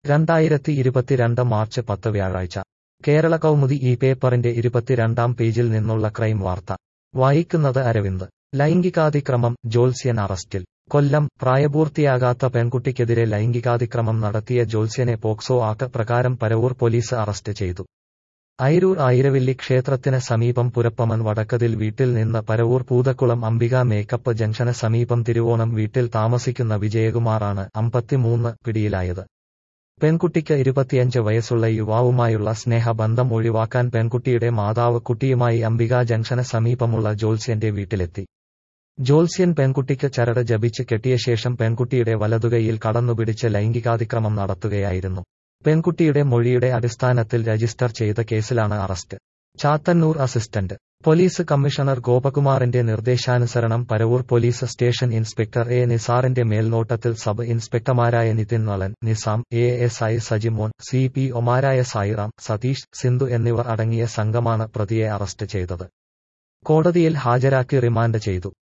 രണ്ടായിരത്തി ഇരുപത്തിരണ്ട് മാർച്ച് പത്ത് വ്യാഴാഴ്ച കേരള കൗമുദി ഈ പേപ്പറിന്റെ ഇരുപത്തിരണ്ടാം പേജിൽ നിന്നുള്ള ക്രൈം വാർത്ത വായിക്കുന്നത് അരവിന്ദ് ലൈംഗികാതിക്രമം ജോത്സ്യൻ അറസ്റ്റിൽ കൊല്ലം പ്രായപൂർത്തിയാകാത്ത പെൺകുട്ടിക്കെതിരെ ലൈംഗികാതിക്രമം നടത്തിയ ജോത്സ്യനെ പോക്സോ ആക്ട് പ്രകാരം പരവൂർ പോലീസ് അറസ്റ്റ് ചെയ്തു ഐരൂർ ആയിരവില്ലി ക്ഷേത്രത്തിന് സമീപം പുരപ്പമൻ വടക്കതിൽ വീട്ടിൽ നിന്ന് പരവൂർ പൂതക്കുളം അംബിക മേക്കപ്പ് ജംഗ്ഷന് സമീപം തിരുവോണം വീട്ടിൽ താമസിക്കുന്ന വിജയകുമാറാണ് അമ്പത്തിമൂന്ന് പിടിയിലായത് പെൺകുട്ടിക്ക് ഇരുപത്തിയഞ്ച് വയസ്സുള്ള യുവാവുമായുള്ള സ്നേഹബന്ധം ഒഴിവാക്കാൻ പെൺകുട്ടിയുടെ മാതാവ് കുട്ടിയുമായി അംബിക ജംഗ്ഷന് സമീപമുള്ള ജോത്സ്യന്റെ വീട്ടിലെത്തി ജോത്സ്യൻ പെൺകുട്ടിക്ക് ചരട് ജപിച്ച് കെട്ടിയ ശേഷം പെൺകുട്ടിയുടെ വലതുകൈയിൽ കടന്നുപിടിച്ച് ലൈംഗികാതിക്രമം നടത്തുകയായിരുന്നു പെൺകുട്ടിയുടെ മൊഴിയുടെ അടിസ്ഥാനത്തിൽ രജിസ്റ്റർ ചെയ്ത കേസിലാണ് arrest Chathannoor assistant police commissioner ഗോപകുമാറിന്റെ നിർദ്ദേശാനുസരണം Paravur police station inspector A നിസാറിന്റെ മേൽനോട്ടത്തിൽ സബ് ഇൻസ്പെക്ടർമാരായ Nithin Nalan Nizam A S I Sajimon C P ഒമാരായ സായിറാം സതീഷ് സിന്ധു എന്നിവർ അടങ്ങിയ സംഘമാണ് പ്രതിയെ അറസ്റ്റ് ചെയ്തത് കോടതിയിൽ ഹാജരാക്കി റിമാൻഡ് ചെയ്തു